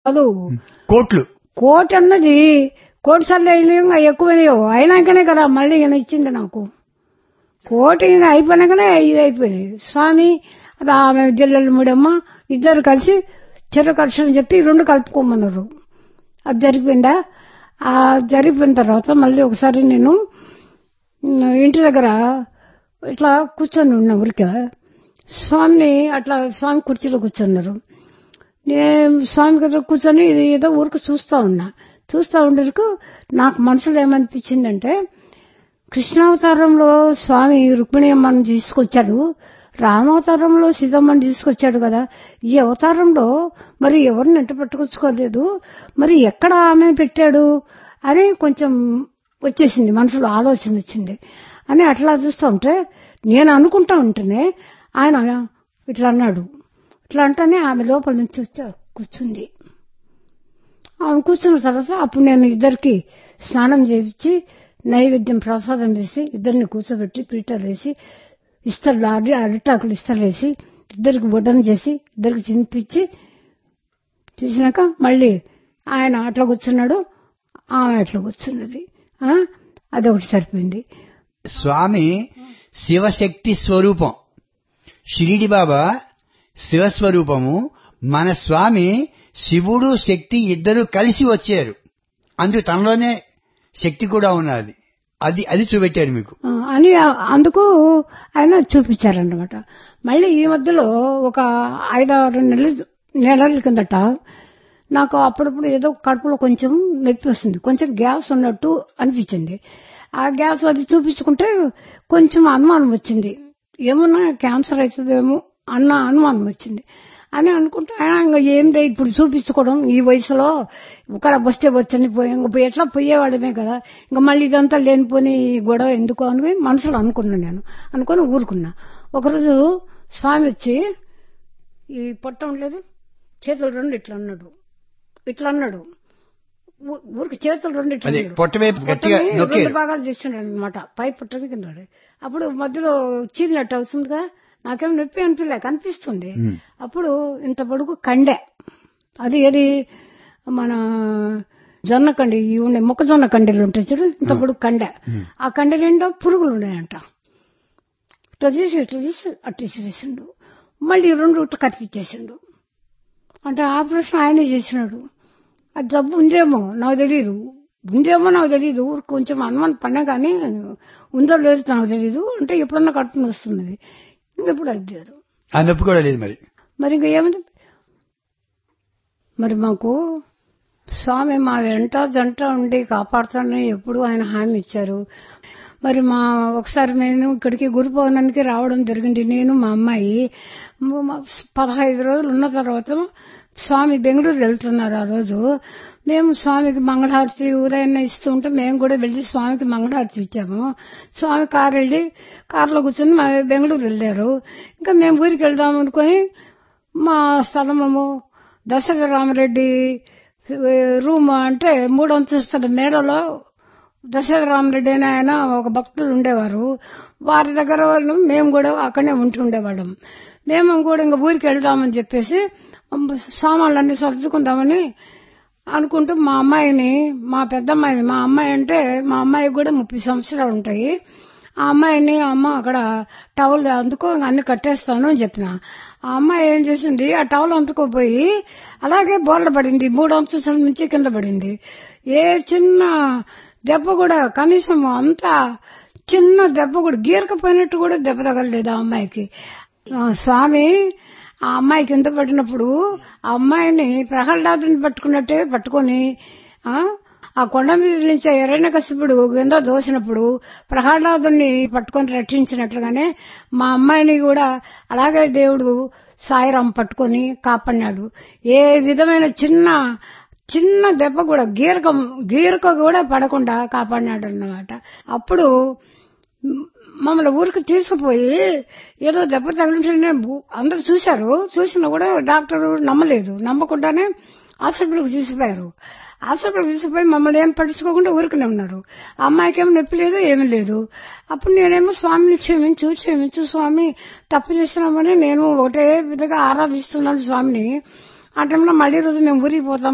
కాదు కోట్లు కోటి అన్నది కోటి సార్లు అయినా ఎక్కువైనాయో అయినాకనే కదా మళ్ళీ ఈయన ఇచ్చింది నాకు కోటి ఇంకా అయిపోయినాకనే ఇది అయిపోయినాయి స్వామి అది ఆమె జిల్లలు మూడమ్మ ఇద్దరు కలిసి చెరు ఖర్చు అని చెప్పి రెండు కలుపుకోమన్నారు అది జరిగిపోయిందా ఆ జరిగిపోయిన తర్వాత మళ్ళీ ఒకసారి నేను ఇంటి దగ్గర ఇట్లా కూర్చొని ఉన్నా ఊరికే స్వామిని అట్లా స్వామి కుర్చీలో కూర్చున్నారు నేను స్వామి దగ్గర కూర్చొని ఇది ఏదో ఊరికి చూస్తా ఉన్నా చూస్తా ఉండేందుకు నాకు మనసులో ఏమనిపించిందంటే కృష్ణావతారంలో స్వామి రుక్మిణి అమ్మని తీసుకొచ్చాడు రామావతారంలో సీతమ్మని తీసుకొచ్చాడు కదా ఈ అవతారంలో మరి ఎవరిని ఎంట పట్టుకొచ్చుకోలేదు మరి ఎక్కడ ఆమె పెట్టాడు అని కొంచెం వచ్చేసింది మనసులో ఆలోచన వచ్చింది అని అట్లా చూస్తూ ఉంటే నేను అనుకుంటా ఉంటేనే ఆయన ఇట్లా అన్నాడు ఇట్లా అంటేనే ఆమె లోపల నుంచి వచ్చా కూర్చుంది ఆమె కూర్చున్న తర్వాత అప్పుడు నేను ఇద్దరికి స్నానం చేయించి నైవేద్యం ప్రసాదం చేసి ఇద్దరిని కూర్చోబెట్టి పీటర్ వేసి ఇస్తర్లు అరి అరిటాకులు ఇస్తర్లు వేసి ఇద్దరికి బొడ్డం చేసి ఇద్దరికి తినిపించి తీసినాక మళ్ళీ ఆయన అట్లా కూర్చున్నాడు ఆమె అట్లా కూర్చున్నది ఆ, అదొకటి సరిపోయింది స్వామి శివశక్తి స్వరూపం షిరిడి బాబా శివస్వరూపము మన స్వామి శివుడు శక్తి ఇద్దరు కలిసి వచ్చారు అందుకు తనలోనే శక్తి కూడా ఉన్నది అది అది చూపెట్టారు మీకు ఆ, అని ఆ- అందుకు ఆయన చూపించారన్నమాట మళ్ళీ ఈ మధ్యలో ఒక ఐదారు నెలలు నెలల కిందట నాకు అప్పుడప్పుడు ఏదో కడుపులో కొంచెం నొప్పి వస్తుంది కొంచెం గ్యాస్ ఉన్నట్టు అనిపించింది ఆ గ్యాస్ అది చూపించుకుంటే కొంచెం అనుమానం వచ్చింది ఏమన్నా క్యాన్సర్ అవుతుందేమో అన్న అనుమానం వచ్చింది అని అనుకుంటే ఆయన ఇంకా ఏం లేదు ఇప్పుడు చూపించుకోవడం ఈ వయసులో ఒక వస్తే వచ్చని పోయి ఇంక పోయి ఎట్లా పోయేవాడమే కదా ఇంకా మళ్ళీ ఇదంతా లేనిపోని ఈ గొడవ ఎందుకు అని మనసులో అనుకున్నాను నేను అనుకుని ఊరుకున్నా ఒకరోజు స్వామి వచ్చి ఈ పొట్టం లేదు చేతులు రెండు ఇట్లా అన్నాడు ఇట్లా అన్నాడు ఊ- ఊరికి చేతులు రెండు ఇట్లా అదే అన్నాడు. పొట్ట వైపు గట్టిగా పొట్టని నొక్కారు రెండు భాగాలు చేస్తున్నాడు అనమాట పై పుట్టని కింద అప్పుడు మధ్యలో చీలినట్టు అవుతుందిగా నాకేం నొప్పి అనిపించలే కనిపిస్తుంది ఉమ్. అప్పుడు ఇంత పొడుగు కండె అది ఏది మన జొన్న కండి ఇవి ఉన్నాయి మొక్కజొన్న కండెలు ఉంటాయి చూడు ఇంత పొడుగు కండె ఆ కండె నిండా పురుగులు ఉన్నాయంట ఇట్లా తీసి ఇట్లా తీసి అట్లా తీసివేసిండు మళ్ళీ రెండు ఇట్లా కత్తిచ్చేసిండు అంటే ఆపరేషన్ ఆయనే చేసినాడు అది జబ్బు ఉందేమో నాకు తెలియదు ఉందేమో నాకు తెలియదు ఊరికి కొంచెం అనుమానం పడినా కానీ ఉందో లేదో నాకు తెలియదు అంటే ఎప్పుడన్నా కడుపుని వస్తున్నది ఇంకెప్పుడు అది లేదు ఆ నొప్పి కూడా లేదు మరి మరి ఇంకా ఏముంది మరి మాకు స్వామి మా వెంట జంట ఉండి కాపాడుతానని ఎప్పుడు ఆయన హామీ ఇచ్చారు మరి మా ఒకసారి నేను ఇక్కడికి గురు పౌర్ణానికి రావడం జరిగింది నేను మా అమ్మాయి మ- మ- పదహైదు రోజులు ఉన్న తర్వాత స్వామి బెంగళూరు వెళ్తున్నారు ఆ రోజు మేము స్వామికి మంగళహారతి ఉదయాన్నే ఇస్తూ ఉంటే మేము కూడా వెళ్ళి స్వామికి మంగళహారతి ఇచ్చాము స్వామి కారు వెళ్ళి కారులో కూర్చొని మా బెంగళూరు వెళ్ళారు ఇంకా మేము ఊరికి వెళ్దాం అనుకొని మా స్థలము దశరథ రామరెడ్డి రూమ్ అంటే మూడు అంతస్తుల మేడలో దశరథ రామరెడ్డి అని ఆయన ఒక భక్తులు ఉండేవారు వారి దగ్గర వాళ్ళు మేము కూడా అక్కడనే ఉంటుండేవాళ్ళం మేము కూడా ఇంకా ఊరికి వెళ్దామని చెప్పేసి సామాన్లన్నీ సర్దుకుందామని అనుకుంటూ మా అమ్మాయిని మా పెద్ద అమ్మాయిని మా అమ్మాయి అంటే మా అమ్మాయికి కూడా ముప్పై సంవత్సరాలు ఉంటాయి ఆ అమ్మాయిని అమ్మ అక్కడ టవల్ అందుకో ఇంక అన్ని కట్టేస్తాను అని చెప్పిన ఆ అమ్మాయి ఏం చేసింది ఆ టవల్ అందుకోపోయి అలాగే బోర్ల పడింది మూడు అంతస్తుల నుంచి కింద పడింది ఏ చిన్న దెబ్బ కూడా కనీసం అంత చిన్న దెబ్బ కూడా గీరకపోయినట్టు కూడా దెబ్బ తగలలేదు ఆ అమ్మాయికి ఆ, స్వామి ఆ అమ్మాయి కింద పడినప్పుడు ఆ అమ్మాయిని ప్రహ్లాదుని పట్టుకున్నట్టే పట్టుకొని ఆ ఆ కొండ మీద నుంచి ఎర్రన కసిపుడు కింద దోసినప్పుడు ప్రహ్లాదుని పట్టుకొని రక్షించినట్లుగానే మా అమ్మాయిని కూడా అలాగే దేవుడు సాయిరాం పట్టుకొని కాపాడినాడు ఏ విధమైన చిన్న చిన్న దెబ్బ కూడా గీరక గీరక కూడా పడకుండా కాపాడినాడు అన్నమాట అప్పుడు మమ్మల్ని ఊరికి తీసుకుపోయి ఏదో దెబ్బ తగిలింటే అందరు చూశారు చూసినా కూడా డాక్టర్ నమ్మలేదు నమ్మకుండానే హాస్పిటల్కి తీసుకుపోయారు హాస్పిటల్కి తీసుకుపోయి మమ్మల్ని ఏం పట్టించుకోకుండా ఊరికనే ఉన్నారు ఆ అమ్మాయికి ఏం నొప్పి లేదు ఏమీ లేదు అప్పుడు నేనేమో స్వామిని క్షమించు క్షమించు స్వామి తప్పు చేస్తున్నామని నేను ఒకటే విధంగా ఆరాధిస్తున్నాను స్వామిని ఆ టైంలో మళ్ళీ రోజు మేము ఊరికి పోతాం